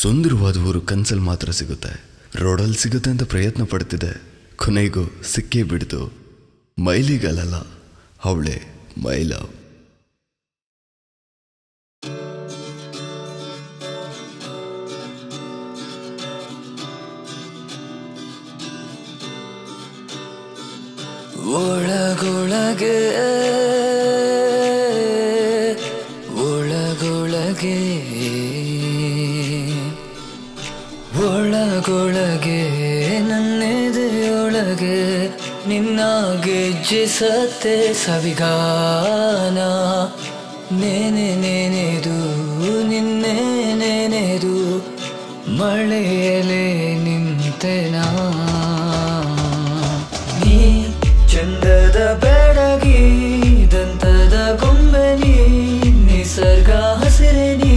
ಸುಂದರವಾದ ಊರು ಕನ್ಸಲ್ಲಿ ಮಾತ್ರ ಸಿಗುತ್ತೆ ರೋಡಲ್ಲಿ ಸಿಗುತ್ತೆ ಅಂತ ಪ್ರಯತ್ನ ಪಡ್ತಿದೆ ಕೊನೆಗೂ ಸಿಕ್ಕೇ ಬಿಡ್ತು ಮೈಲಿಗಲ್ಲ ಅವಳೆ ಮೈಲವ್ ಒಳಗೊಳಗೆ ಒಳಗೊಳಗೆ ಒಳಗೊಳಗೆ ನನ್ನೆದೆಯೊಳಗೆ ನಿನ್ನ ಗೆಜ್ಜಿಸತ್ತೆ ಸವಿಗಾನ ನೇನೆ ನೆನೆದು ನಿನ್ನೆ ನೆನೆದು ಮಳೆಯಲೆ ನಿಂತೆನಾ ನೀ ಚಂದದ ಬೆಡಗಿ ದಂತದ ಗೊಂಬೆ ನೀ ನಿಸರ್ಗ ಹಸಿರೆ ನೀ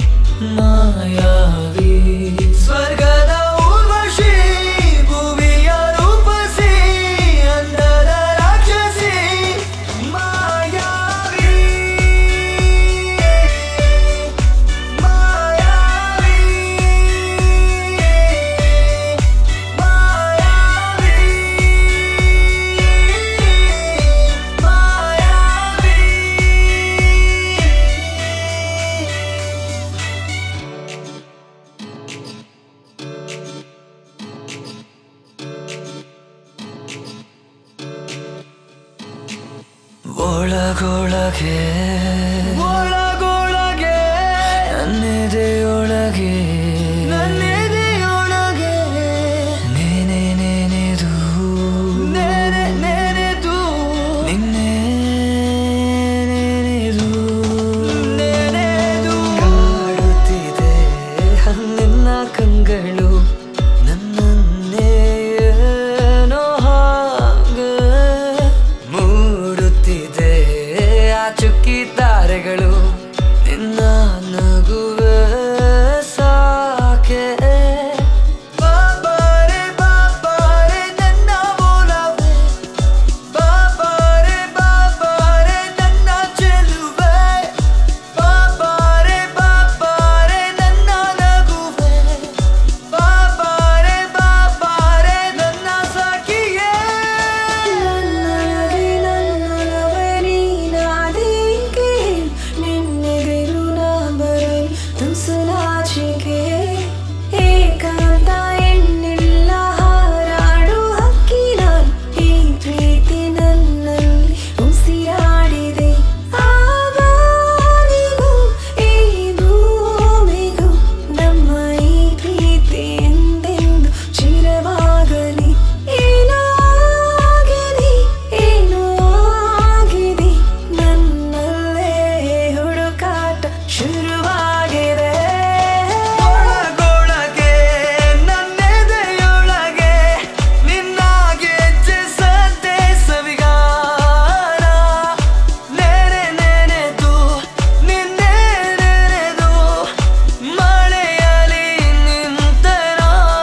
ಮಾಯಾವಿ ಸ್ವರ್ಗದ ಊರ್ವಶಿ ಭುವಿಯ ರೂಪಸಿ ಅಂದದ ರಾಕ್ಷಸಿ ಮಾಯಾವಿ ಮಾಯಾವಿ ಮಾಯಾವಿ ಮಾಯಾವಿ ಒಳಗೊಳಗೆ ಒಳಗೊಳಗೆ ನನ್ನೆದೆಯೊಳಗೆ ನನ್ನೆದೆಯೊಳಗೆ ನೇನೆ ನೆನೆದು ನೆನೆ ನೆನೆದು ನಿನ್ನೆ ನೆನೆದು ನೆನೆದು ಕಾಡುತ್ತಿದೆ ನಿನ್ನ ಕಂಗಳು ನನ್ನನ್ನೇ ಏನೋ ಹಾಗೆ ಮೂಡುತ್ತಿದೆ ಆ ಚುಕ್ಕಿ ತಾರೆಗಳು ನಿನ್ನ ನಗುವೆ ಸಾಕೆ ಬಾಬಾರೆ ಬಾಬಾರೆ ನನ್ನ ಮೂಲವೇ ಬಾಬಾರೆ ಬಾಬಾರೆ ನನ್ನ ಚೆಲುವೆ ಬಾಬಾರೆ ಬಾಬಾರೆ ನನ್ನ ನಗುವೆ ಬಾಬಾರೆ ಬಾಬಾರೆ ನನ್ನ ಸಖಿಯೇ ನನ್ನೊಳಗೆ ನನ್ನೊಲವೇ ನೀನಾದೀಕೆ ನಿನ್ನೆಗೆರು ನಾ ಬರಲು ತುಸುನಾಚಿಕೆ ಏಕಾಂತ ಎನ್ನಿಲ್ಲ ಹಾರಾಡು ಹಕ್ಕಿ ನಾನು ಈ ಪ್ರೀತಿ ನನ್ನಲ್ಲಿ ಉಸಿರಾಡಿದೆ ಆ ಬಾನಿಗೂ ಈ ಭೂಮಿಗೂ ನಮ್ಮ ಈ ಪ್ರೀತಿ ಎಂದೆಂದು ಚಿರವಾಗಲಿ ಏನೋ ಆಗಿದೆ ಏನೋ ಆಗಿದೆ ನನ್ನಲ್ಲೇ ಹುಡುಕಾಟ ಶುರುವಾಗಿದೆ ಒಳಗೊಳಗೆ ನನ್ನೆದೆಯೊಳಗೆ ನಿನ್ನ ಗೆಜ್ಜೆ ಸವಿಗಾನ ನೆನೆ ನೆನೆದು ನಿನ್ನೆ ನೆನೆದು ಮಳೆಯಲಿ ನಿಂತನ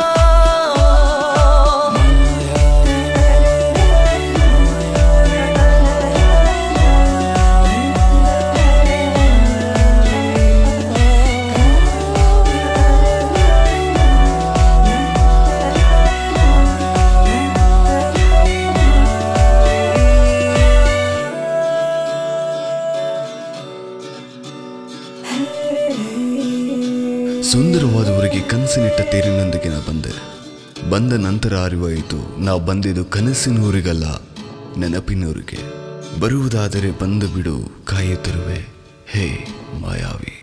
ಸುಂದರವಾದ ಊರಿಗೆ ಕನಸಿನಿಟ್ಟ ತೇರಿನೊಂದಿಗೆ ನಾ ಬಂದೆ ಬಂದ ನಂತರ ಅರಿವಾಯಿತು ನಾವು ಬಂದಿದ್ದು ಕನಸಿನ ಊರಿಗಲ್ಲ ನೆನಪಿನೂರಿಗೆ ಬರುವುದಾದರೆ ಬಂದು ಬಿಡು ಕಾಯುತ್ತಿರುವೆ ಹೇ ಮಾಯಾವಿ